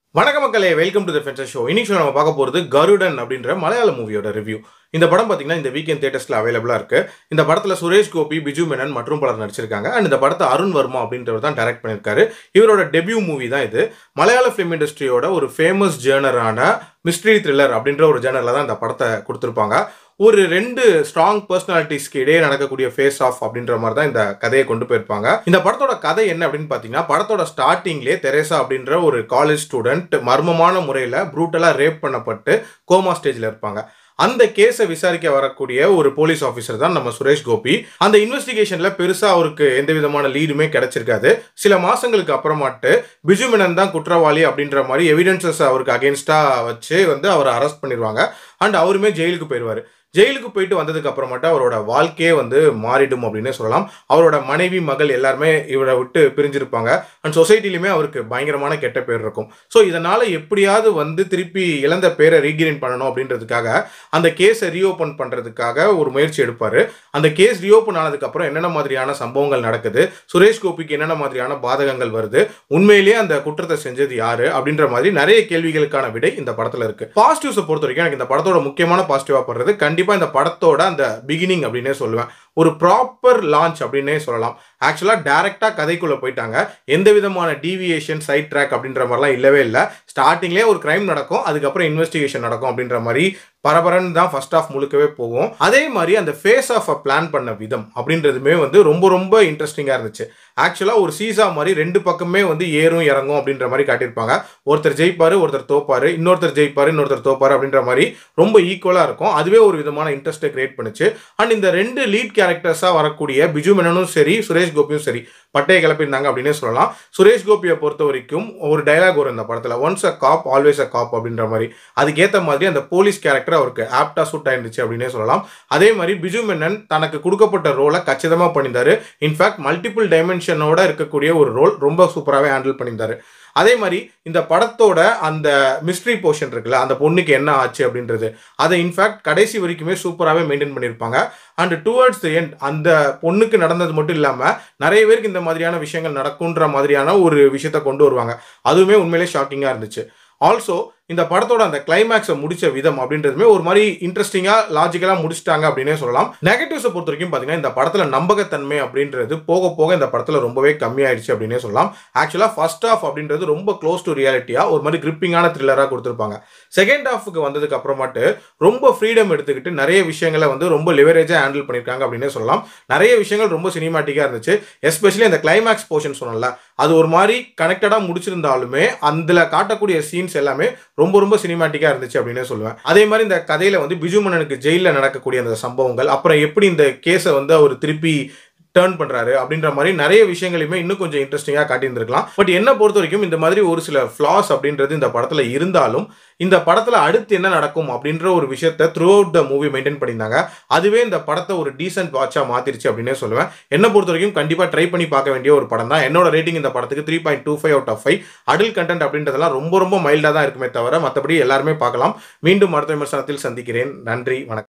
வணக்க மக்களே welcome to the fencer show இன்னைக்கு நம்ம பார்க்க போகிறது கருடன் அப்படின்ற மலையாள மூவியோட ரிவ்யூ இந்த படம் பார்த்தீங்கன்னா இந்த வீக்கெண்ட் தேட்டர்ஸில் அவைலபிளாக இருக்கு இந்த படத்தில் சுரேஷ் கோபி பிஜு மேனன் மற்றும் பலர் நடிச்சிருக்காங்க அண்ட் இந்த படத்தை அருண் வர்மா அப்படின்றவர் தான் டைரக்ட் பண்ணியிருக்காரு இவரோட டெபியூ மூவி தான் இது மலையாள ஃபிலிம் இண்டஸ்ட்ரியோட ஒரு ஃபேமஸ் ஜேர்னரான மிஸ்ட்ரி த்ரில்லர் அப்படின்ற ஒரு ஜேர்னரில் தான் இந்த படத்தை கொடுத்துருப்பாங்க ஒரு ரெண்டு ஸ்ட்ராங் பர்சனாலிட்டிஸ்க்கு இடையே நடக்கக்கூடிய ஃபேஸ் ஆஃப் அப்படின்ற மாதிரி தான் இந்த கதையை கொண்டு போயிருப்பாங்க இந்த படத்தோட கதை என்ன அப்படின்னு பார்த்தீங்கன்னா படத்தோட ஸ்டார்டிங்லேயே தெரேசா அப்படின்ற ஒரு காலேஜ் ஸ்டூடெண்ட் மர்மமான முறையில் ப்ரூட்டலாக ரேப் பண்ணப்பட்டு கோமா ஸ்டேஜில் இருப்பாங்க அந்த கேஸை விசாரிக்க வரக்கூடிய ஒரு போலீஸ் ஆஃபீஸர் தான் நம்ம சுரேஷ் கோபி அந்த இன்வெஸ்டிகேஷன்ல பெருசா அவருக்கு எந்த விதமான லீடுமே கிடைச்சிருக்காது சில மாசங்களுக்கு அப்புறமாட்டு பிஜு மேனன் தான் குற்றவாளி அப்படின்ற மாதிரி எவிடன்சஸ் அவருக்கு அகேன்ஸ்டா வச்சு வந்து அவரை அரெஸ்ட் பண்ணிடுவாங்க அண்ட் அவருமே ஜெயிலுக்கு போயிடுவாரு ஜெயிலுக்கு போயிட்டு வந்ததுக்கு அப்புறமாட்டு அவரோட வாழ்க்கையே வந்து மாறிடும் அப்படின்னே சொல்லலாம் அவரோட மனைவி மகள் எல்லாருமே இவரை விட்டு பிரிஞ்சிருப்பாங்க அண்ட் சொசைட்டிலுமே அவருக்கு பயங்கரமான கெட்ட பேர் இருக்கும் ஸோ இதனால எப்படியாவது வந்து திருப்பி இழந்த பேரை ரீகெயின் பண்ணணும் அப்படின்றதுக்காக அந்த கேஸை ரீஓப்பன் பண்ணுறதுக்காக ஒரு முயற்சி எடுப்பார் அந்த கேஸ் ரீஓப்பன் ஆனதுக்கப்புறம் என்னென்ன மாதிரியான சம்பவங்கள் நடக்குது சுரேஷ் கோபிக்கு என்னென்ன மாதிரியான பாதகங்கள் வருது உண்மையிலேயே அந்த குற்றத்தை செஞ்சது யாரு அப்படின்ற மாதிரி நிறைய கேள்விகளுக்கான விடை இந்த படத்தில் இருக்கு பாசிட்டிவ்ஸை பொறுத்த வரைக்கும் எனக்கு இந்த படத்தோட முக்கியமான பாசிட்டிவாக படுறது கண்டிப்பாக இந்த படத்தோட அந்த பிகினிங் அப்படின்னே சொல்லுவேன் ஒரு ப்ராப்பர் லான்ச் அப்படின்னே சொல்லலாம் ஆக்சுவலாக டேரெக்டாக கதைக்குள்ளே போயிட்டாங்க எந்த விதமான டீவியேஷன் சைட் ட்ராக் அப்படின்ற மாதிரிலாம் இல்லவே இல்லை ஸ்டார்டிங்லேயே ஒரு கிரைம் நடக்கும் அதுக்கப்புறம் இன்வெஸ்டிகேஷன் நடக்கும் அப்படின்ற மாதிரி பரபரன்னு தான் ஃபர்ஸ்ட் ஆஃப் முழுக்கவே போகும் அதே மாதிரி அந்த ஃபேஸ் ஆஃப் பிளான் பண்ண விதம் அப்படின்றதுமே வந்து ரொம்ப ரொம்ப இன்ட்ரெஸ்டிங்காக இருந்துச்சு ஆக்சுவலாக ஒரு சீசா மாதிரி ரெண்டு பக்கமே வந்து ஏறும் இறங்கும் அப்படின்ற மாதிரி காட்டியிருப்பாங்க ஒருத்தர் ஜெயிப்பாரு ஒருத்தர் தோப்பாரு இன்னொருத்தர் ஜெயிப்பாரு இன்னொருத்தர் தோப்பாரு அப்படின்ற மாதிரி ரொம்ப ஈக்குவலாக இருக்கும் அதுவே ஒரு விதமான இன்ட்ரெஸ்ட்டை கிரியேட் பண்ணுச்சு அண்ட் இந்த ரெண்டு லீட் கேரக்டர்ஸாக வரக்கூடிய பிஜு மேனனும் சரி சுரேஷ் கோபியும் சரி பட்டையை கிளப்பியிருந்தாங்க அப்படின்னே சொல்லலாம் சுரேஷ் கோபியை பொறுத்த வரைக்கும் ஒரு டைலாக் வரும் இந்த படத்தில் once a Cobb always a காப் அப்படின்ற மாதிரி அதுக்கேற்ற மாதிரி அந்த போலீஸ் கேரக்டர் அவருக்கு ஆப்டா சூட் ஆயிருந்துச்சு அப்படின்னே சொல்லலாம் அதே மாதிரி பிஜு மேனன் தனக்கு கொடுக்கப்பட்ட ரோலை கச்சிதமாக பண்ணியிருந்தாரு இன்ஃபேக்ட் மல்டிபிள் டைமென்ஷனோட இருக்கக்கூடிய ஒரு ரோல் ரொம்ப சூப்பராகவே ஹேண்டில் பண்ணியிருந்தாரு அதே மாதிரி இந்த படத்தோட அந்த மிஸ்ட்ரி போர்ஷன் இருக்குல்ல அந்த பொண்ணுக்கு என்ன ஆச்சு அப்படின்றது அதை இன்ஃபேக்ட் கடைசி வரைக்குமே சூப்பராகவே மெயின்டைன் பண்ணியிருப்பாங்க அண்ட் டுவர்ட்ஸ் த எண்ட் அந்த பொண்ணுக்கு நடந்தது மட்டும் இல்லாமல் நிறைய பேருக்கு இந்த மாதிரியான விஷயங்கள் நடக்குன்ற மாதிரியான ஒரு விஷயத்த கொண்டு வருவாங்க அதுவுமே உண்மையிலே ஷாக்கிங்காக இருந்துச்சு ஆல்சோ இந்த படத்தோட அந்த கிளைமேக்ஸை முடிச்ச விதம் அப்படின்றதுமே ஒரு மாதிரி இன்ட்ரெஸ்டிங்காக லாஜிக்கலாக முடிச்சிட்டாங்க அப்படின்னே சொல்லலாம் நெகட்டிவ்ஸை பொறுத்த வரைக்கும் பார்த்தீங்கன்னா இந்த படத்தில் நம்பகத்தன்மை அப்படின்றது போக போக இந்த படத்தில் ரொம்பவே கம்மியாயிடுச்சு அப்படின்னே சொல்லலாம் ஆக்சுவலாக ஃபர்ஸ்ட் ஆஃப் அப்படின்றது ரொம்ப க்ளோஸ் டு ரியாலிட்டியாக ஒரு மாதிரி கிரிப்பிங்கான த்ரில்லராக கொடுத்துருப்பாங்க செகண்ட் ஹாஃபுக்கு வந்ததுக்கு அப்புறமாட்டு ரொம்ப ஃப்ரீடம் எடுத்துக்கிட்டு நிறைய விஷயங்களை வந்து ரொம்ப லிவரேஜாக ஹேண்டில் பண்ணியிருக்காங்க அப்படின்னே சொல்லலாம் நிறைய விஷயங்கள் ரொம்ப சினிமாட்டிக்காக இருந்துச்சு எஸ்பெஷலி அந்த கிளைமேக்ஸ் போர்ஷன் சொன்னல அது ஒரு மாதிரி கனெக்டடாக முடிச்சிருந்தாலுமே அதில் காட்டக்கூடிய சீன்ஸ் எல்லாமே ரொம்ப ரொம்ப சினிமாட்டிக்காக இருந்துச்சு அப்படின்னே சொல்லுவேன் அதே மாதிரி இந்த கதையில் வந்து பிஜு மன்னனுக்கு ஜெயிலில் நடக்கக்கூடிய அந்த சம்பவங்கள் அப்புறம் எப்படி இந்த கேஸை வந்து அவர் திருப்பி டேர்ன் பண்ணுறாரு அப்படின்ற மாதிரி நிறைய விஷயங்களையுமே இன்னும் கொஞ்சம் இன்ட்ரெஸ்டிங்காக காட்டியிருந்திருக்கலாம் பட் என்ன பொறுத்த வரைக்கும் இந்த மாதிரி ஒரு சில ஃப்ளாஸ் அப்படின்றது இந்த படத்தில் இருந்தாலும் இந்த படத்தில் அடுத்து என்ன நடக்கும் அப்படின்ற ஒரு விஷயத்த throughout the movie maintain பண்ணியிருந்தாங்க அதுவே இந்த படத்தை ஒரு டீசென்ட் வாட்சாக மாற்றிருச்சு அப்படின்னே சொல்லுவேன் என்ன பொறுத்த வரைக்கும் கண்டிப்பாக ட்ரை பண்ணி பார்க்க வேண்டிய ஒரு படம் தான் என்னோட ரேட்டிங் இந்த படத்துக்கு three point two five out of five adult content அப்படின்றதெல்லாம் ரொம்ப ரொம்ப மைல்டாக தான் இருக்குமே தவிர மற்றபடி எல்லாருமே பார்க்கலாம் மீண்டும் அடுத்த விமர்சனத்தில் சந்திக்கிறேன் நன்றி வணக்கம்